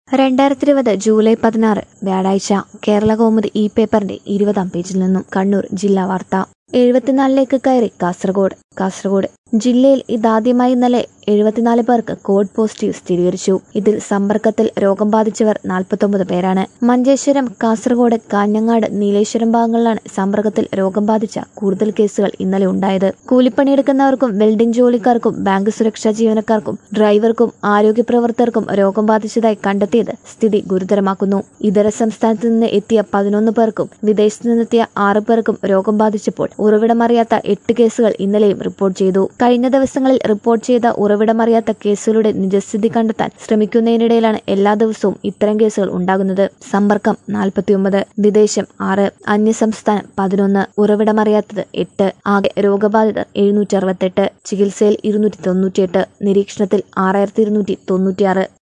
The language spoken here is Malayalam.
രണ്ടായിരത്തി ഇരുപത് ജൂലൈ പതിനാറ് വ്യാഴാഴ്ച കേരള കൗമുദി ഇ പേപ്പറിന്റെ ഇരുപതാം പേജിൽ നിന്നും കണ്ണൂർ ജില്ലാ വാർത്ത എഴുപത്തിനാലിലേക്ക് കയറി കാസർഗോഡ് കാസർഗോഡ് ജില്ലയിൽ ഇതാദ്യമായി ഇന്നലെ എഴുപത്തിനാല് പേർക്ക് കോവിഡ് പോസിറ്റീവ് സ്ഥിരീകരിച്ചു ഇതിൽ സമ്പർക്കത്തിൽ രോഗം ബാധിച്ചവർ നാൽപ്പത്തൊമ്പത് പേരാണ് മഞ്ചേശ്വരം കാസർഗോഡ് കാഞ്ഞങ്ങാട് നീലേശ്വരം ഭാഗങ്ങളിലാണ് സമ്പർക്കത്തിൽ രോഗം ബാധിച്ച കൂടുതൽ കേസുകൾ ഇന്നലെ ഉണ്ടായത് കൂലിപ്പണിയെടുക്കുന്നവർക്കും വെൽഡിംഗ് ജോലിക്കാർക്കും ബാങ്ക് സുരക്ഷാ ജീവനക്കാർക്കും ഡ്രൈവർക്കും ആരോഗ്യ പ്രവർത്തകർക്കും രോഗം ബാധിച്ചതായി കണ്ടെത്തിയത് സ്ഥിതി ഗുരുതരമാക്കുന്നു ഇതര സംസ്ഥാനത്ത് നിന്ന് എത്തിയ പതിനൊന്ന് പേർക്കും വിദേശത്ത് നിന്നെത്തിയ ആറ് പേർക്കും രോഗം ബാധിച്ചപ്പോൾ ഉറവിടമറിയാത്ത എട്ട് കേസുകൾ ഇന്നലെയും റിപ്പോർട്ട് ചെയ്തു കഴിഞ്ഞ ദിവസങ്ങളിൽ റിപ്പോർട്ട് ചെയ്ത ഉറവിടമറിയാത്ത കേസുകളുടെ നിജസ്ഥിതി കണ്ടെത്താൻ ശ്രമിക്കുന്നതിനിടയിലാണ് എല്ലാ ദിവസവും ഇത്തരം കേസുകൾ ഉണ്ടാകുന്നത് സമ്പർക്കം നാൽപ്പത്തിയൊമ്പത് വിദേശം ആറ് അന്യസംസ്ഥാനം പതിനൊന്ന് ഉറവിടമറിയാത്തത് എട്ട് ആകെ രോഗബാധിതർ എഴുന്നൂറ്റി അറുപത്തെട്ട് ചികിത്സയിൽ ഇരുന്നൂറ്റി തൊണ്ണൂറ്റിയെട്ട് നിരീക്ഷണത്തിൽ ആറായിരത്തി ഇരുന്നൂറ്റി തൊണ്ണൂറ്റിയാറ്